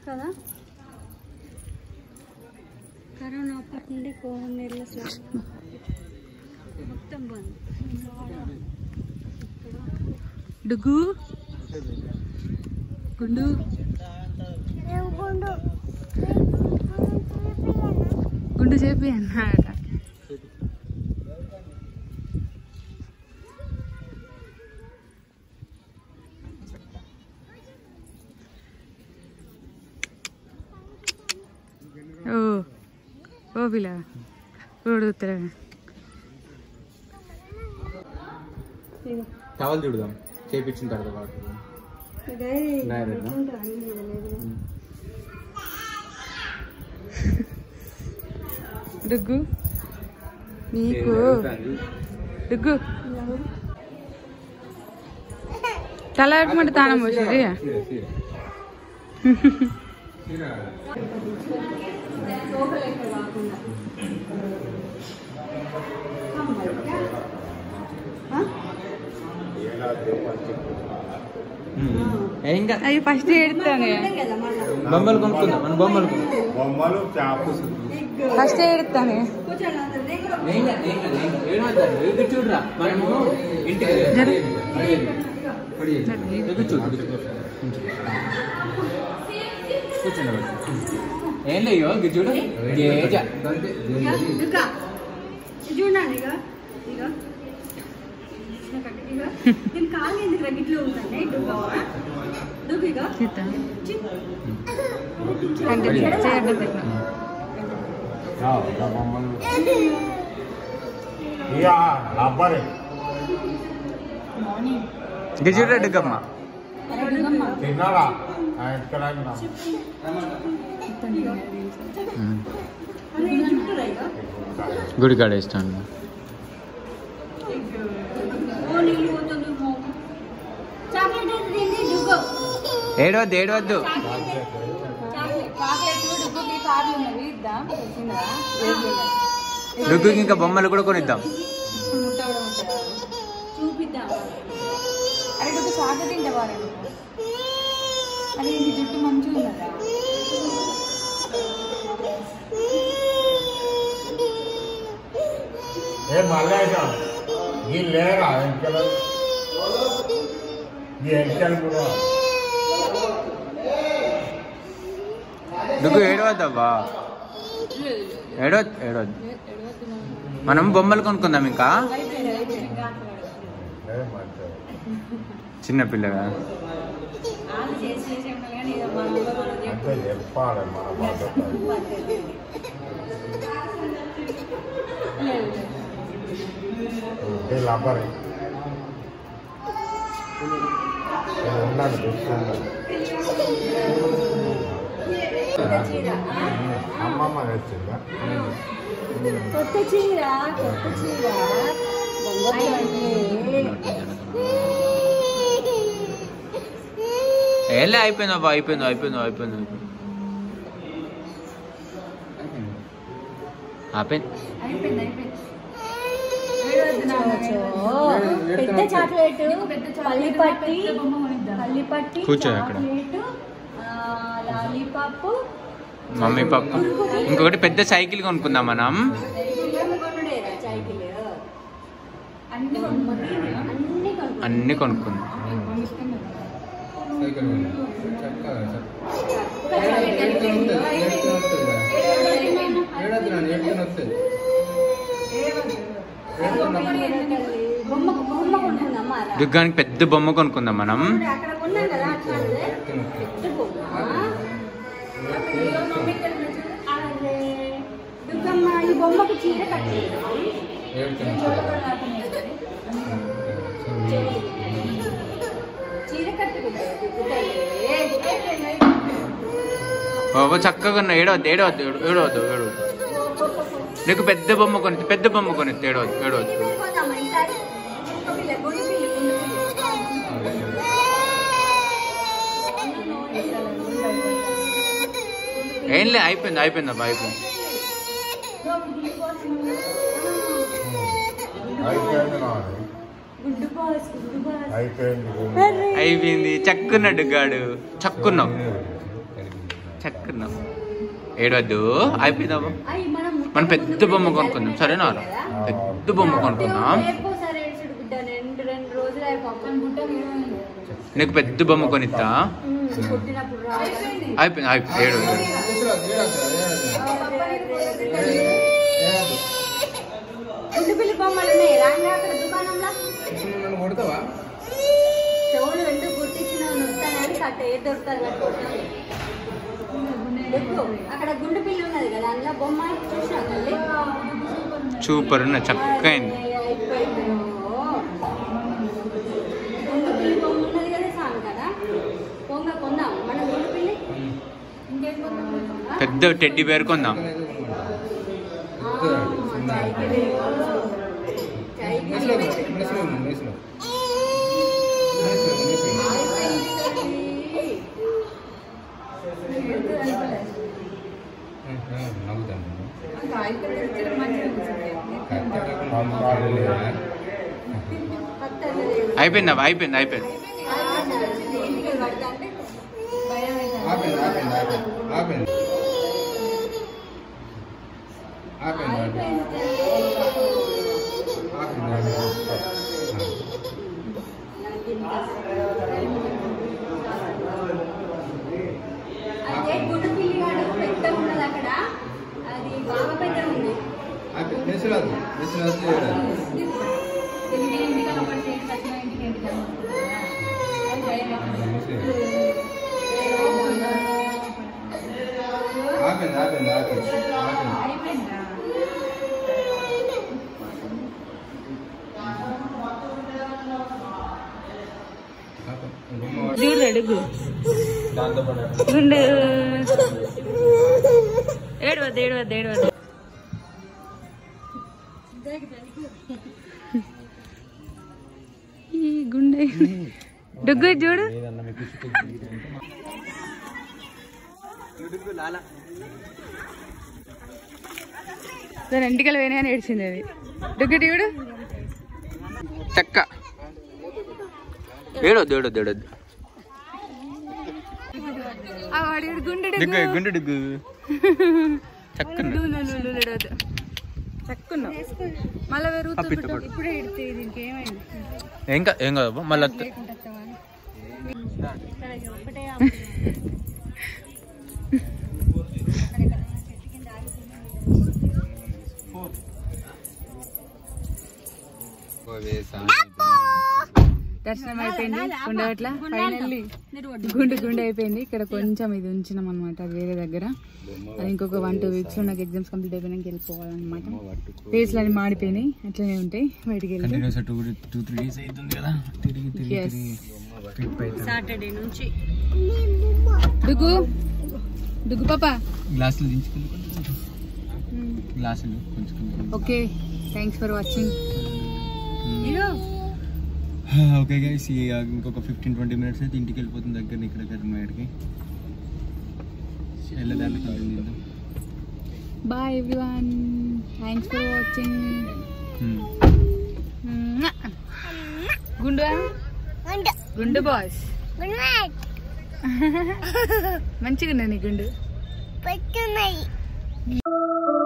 కదా కరోనా అప్పటి నుండి కోవిడ్ నీళ్ళ మొత్తం బంద్ డుగ్గు గుండు గుండు చెప్పి అన్నాడట ఓ ఓ పిల్ల ఓడుగుతారా టవల్ చూడదాం చేపించిన తర్వాత వాటర్ Direct ఆ? డుగ్గు నీకు డుగ్గు తల పెట్టుకుంటే తానం పోసేది ఇంకా అవి ఫస్ట్ ఎడతాను బొమ్మలు కొనుక్కుందాం మన బొమ్మలు బొమ్మలు చేపలు ఫస్ట్ ఎడతాను చూడరా మనము ఇంటికి జరు. కూర్చోండి ఏం లేయో ఇది చూడు గేజ చూడండి ఇక ఇక ఇక నేను కాళ్ళు ఎందుకు రగిట్లో ఉంటాను ఇటు దువ్వు ఇక సీత అంటే చేయడం పెట్టిన బొమ్మలు ఇక రబ్బరే ఇది చూడు డుగ్గమ్మ తిన్నారా ఎక్కడ గుడి కాడ ఇస్తాను ఓ నీళ్ళు పోతుంది చాక్లెట్ అయితే తిండి దువ్వు ఏడవద్దు ఏడవద్దు డుగ్గుకి ఇంకా బొమ్మలు కూడా కొనిద్దాం చూపిద్దాం అరే ఒక సాగ తింటవారు అరే నీ జుట్టు మంచిగా ఉన్నదా ఏ మల్లేశం ఈ లేరా ఎంకలు ఈ ఎంకలు కూడా డుగ్గు ఏడవద్దవ్వా ఏడవద్దు ఏడవద్దు మనం బొమ్మలు కొనుక్కుందాం ఇంకా ఏ మంచిది. చిన్న పిల్లగా వాళ్ళు చేసి చేసి ఉంటారు కానీ ఇక మన ఊళ్ళో కూడా అంటే చెప్పాలి మన పద్ధతి ఇది రబ్బరే ఇది ఉండండి చూస్తున్నాను అమ్మమ్మ తెచ్చిందా కొత్త చీర కొత్త చీర ఏలే అయిపోయింది అయిపోయింది అయిపోయింది అయిపోయింది అయిపోయింది ఆపేంది అయిపోయింది అయిపోయింది పెద్ద చాక్లెట్ పల్లి పట్టి పల్లి పట్టి కూర్చో అక్కడ. చాక్లెట్ లాలీపాప్ మమ్మీ పప్పు ఇంకొకటి పెద్ద సైకిల్ కొనుక్కుందాం మనం సైకిల్ అన్ని కొనుక్కోండి అన్ని కొనుక్కోండి అన్ని కొనుక్కుందాం బొమ్మ బొమ్మ కొనుక్కుందామా రా. దుర్గానికి పెద్ద బొమ్మ కొనుక్కుందాం మనం చూడు, అక్కడ కొన్నాం కదా అట్లాంటిదే. పెద్ద బొమ్మ అదే. దుర్గమ్మ ఈ బొమ్మకు చీర కట్టి చీర కట్టుకుంటారు బాబా చక్కగా ఉన్న ఏడవద్దు ఏడవద్దు ఏడవద్దు ఏడవద్దు నీకు పెద్ద బొమ్మ కొని పెద్ద బొమ్మ కొని ఏడవద్దు ఏడవద్దు ఏం లే అయిపోయింది అయిపోయింది అబ్బా అయిపోయింది అయిపోయింది నాది గుడ్డు బాస్ గుడ్డు బాస్ అయిపోయింది అయిపోయింది చక్కున్నాడు గాడు చక్కున్నావు చక్కగా ఏడవద్దు అయిపోయిందాము అయ్యి మనం మనం పెద్ద బొమ్మ కొనుక్కుందాం సరేనా పెద్ద బొమ్మ కొనుక్కుందాం ఎక్కువసారి ఏడ్చుడు బిడ్డ రెండు రెండు రోజులు అయిపోతాం గుడ్డ నీకు పెద్ద బొమ్మ కొనిస్తా పుట్టినప్పుడు రావాలి అయిపోయింది అయిపోయింది ఏడవద్దు గుడ్డు పిల్లి బొమ్మలు ఉన్నాయి రాంగా అక్కడ దుకాణంలో నన్ను కొడతావా చెవులు రెండు గుర్తించిన వస్తానని కట్ట ఏ దొరుకుతుంది కట్టుకుంటాను అక్కడ గుండు పిల్లి ఉన్నది కదా అందులో బొమ్మ చూసినా తల్లి సూపర్ ఉన్న చక్కగా అయింది అయిపోయింది గుండు పిల్లి బొమ్మ ఉన్నది కదా సాంగ్ కదా పొంగ కొందాం మన గుండు పిల్లి ఇంకేం కొందాం పెద్ద టెడ్డి బేర్ కొందాం మెస్లో మెస్లో మెస్లో నవ్వుతాను అయిపోయింది అవ్వ, అయిపోయింది అయిపోయింది ఆపండి ఆపండి ఆపండి ఆపండి ఆపండి ఆపండి అదే గుండు పిల్లి వాడు పెద్ద ఉన్నది అక్కడ అది బాగా పెద్ద ఉంది ఆపండి మెస్లో మెస్లో ఆపండి ఆపండి ఆపండి ఆపండి ఆపండి చూడు అడుగు గుండు ఏడవద్దు ఏడవద్దు ఏడవద్దు ఈ గుండె డుగ్గు చూడు దాని ఎంటికలు పోయినాయని ఏడ్చింది అది డుగ్గు చూడు చక్క ఏడవద్దు ఏడవద్దు ఏడవద్దు ఆ వాడి గుండె డిగ్గు గుండు డిగ్గు చక్కన చక్కున్నావు మళ్ళీ అప్పిట్టు పెరుగుతుంది పడు. ఇప్పుడే ఇడితే దీనికి ఏమైంది ఏం కా ఏం కాదు మళ్ళీ దర్శనం అయిపోయింది గుండెట్ల ఫైనల్లీ గుండు గుండె అయిపోయింది ఇక్కడ కొంచెం ఇది ఉంచినాం అనమాట అది వేరే దగ్గర అది ఇంకొక వన్ టూ వీక్స్ లో నాకు ఎగ్జామ్స్ కంప్లీట్ అయిపోయినాక వెళ్ళిపోవాలన్నమాట ఫేస్లు అన్ని మాడిపోయినాయి అట్లనే ఉంటాయి బయటికి వెళ్ళి continuous two two three days అవుతుంది కదా తిరిగి తిరిగి Yes. తిరిగి ట్రిప్ అవుతుంది సాటర్డే నుంచి డుగు డుగు పాప గ్లాసులు దించుకుంది కొంచెం గ్లాసులు కొంచెం కొంచెం okay thanks for watching okay guys ఇంకొక ఫిఫ్టీన్ ట్వంటీ మినిట్స్ అయితే ఇంటికి వెళ్ళిపోతుంది దగ్గర ఇక్కడ కర్మయ్యడికి వెళ్ళదాన్ని కంటిన్యూ చేద్దాం bye everyone thanks for watching గుండు గుండు బాయ్స్ మంచిగా ఉన్నాయి నీ గుండు